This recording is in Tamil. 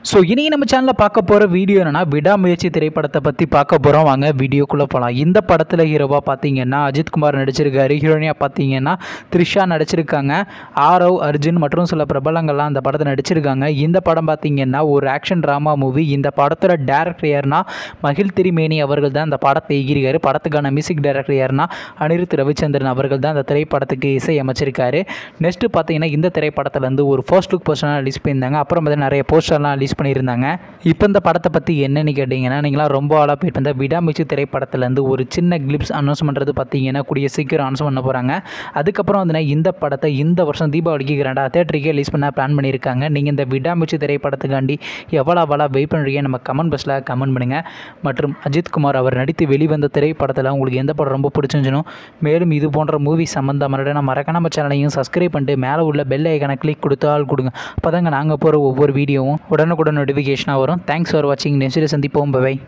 ஸோ இன்றைக்கி நம்ம சேனலில் பார்க்க போகிற வீடியோ என்னென்னா விடாமுயற்சி திரைப்படத்தை பற்றி பார்க்க போகிறோம் வாங்க வீடியோக்குள்ளே போகலாம் இந்த படத்தில் ஹீரோவாக பார்த்தீங்கன்னா அஜித்குமார் நடிச்சிருக்காரு ஹீரோனியாக பார்த்தீங்கன்னா த்ரிஷா நடிச்சிருக்காங்க ஆரவ் அர்ஜுன் மற்றும் சில பிரபலங்கள்லாம் அந்த படத்தை நடிச்சிருக்காங்க இந்த படம் பார்த்தீங்கன்னா ஒரு ஆக்ஷன் ட்ராமா மூவி இந்த படத்தோட டேரக்டர் யாருன்னா மகிழ் திரிமேனி அவர்கள் தான் இந்த படத்தை எகிரிக்காரு படத்துக்கான மியூசிக் டைரக்டர் யாருன்னா அனிருத் ரவிச்சந்திரன் அவர்கள் தான் அந்த திரைப்படத்துக்கு இசை அமைச்சிருக்காரு நெக்ஸ்ட்டு பார்த்தீங்கன்னா இந்த திரைப்படத்துலேருந்து ஒரு ஃபர்ஸ்ட் லுக் போஸ்டர்லாம் ரிலீஸ் பண்ணியிருந்தாங்க அப்புறம் பார்த்தீங்கன்னா நிறைய போஸ்டர்லாம் ரிலீஸ் பண்ணியிருந்தாங்க இப்போ இந்த படத்தை பற்றி என்னன்னு கேட்டிங்கன்னா நீங்களாம் ரொம்ப ஆளாக போயிட்டு வந்த விடாமுயற்சி திரைப்படத்துலேருந்து ஒரு சின்ன கிளிப்ஸ் அனௌன்ஸ் பண்ணுறது பார்த்தீங்கன்னா கூடிய சீக்கிரம் அனௌன்ஸ் பண்ண போகிறாங்க அதுக்கப்புறம் வந்து இந்த படத்தை இந்த வருஷம் தீபாவளிக்கு கிராண்டாக தேட்டருக்கே ரிலீஸ் பண்ண பிளான் பண்ணியிருக்காங்க நீங்கள் இந்த விடாமுயற்சி திரைப்படத்துக்காண்டி எவ்வளோ அவ்வளோ வெயிட் பண்ணுறீங்க நம்ம கமெண்ட் பாக்ஸில் கமெண்ட் பண்ணுங்கள் மற்றும் அஜித்குமார் அவர் நடித்து வெளிவந்த திரைப்படத்தில் உங்களுக்கு எந்த படம் ரொம்ப பிடிச்சிருந்துச்சுனோ மேலும் இது போன்ற மூவி சம்மந்தமான நம்ம மறக்காம சேனலையும் சப்ஸ்கிரைப் பண்ணிட்டு மேலே உள்ள பெல் ஐக்கனை கிளிக் கொடுத்தால் கொடுங்க அப்போ தாங்க நாங்கள் போகிற ஒவ்வொரு வீடியோவும் உடனுக்குடன் நோட்டிஃபிகேஷனாக வரும் தேங்க்ஸ் ஃபார் வாட்சிங் நெக்ஸ்ட் சந்திப்போம் பை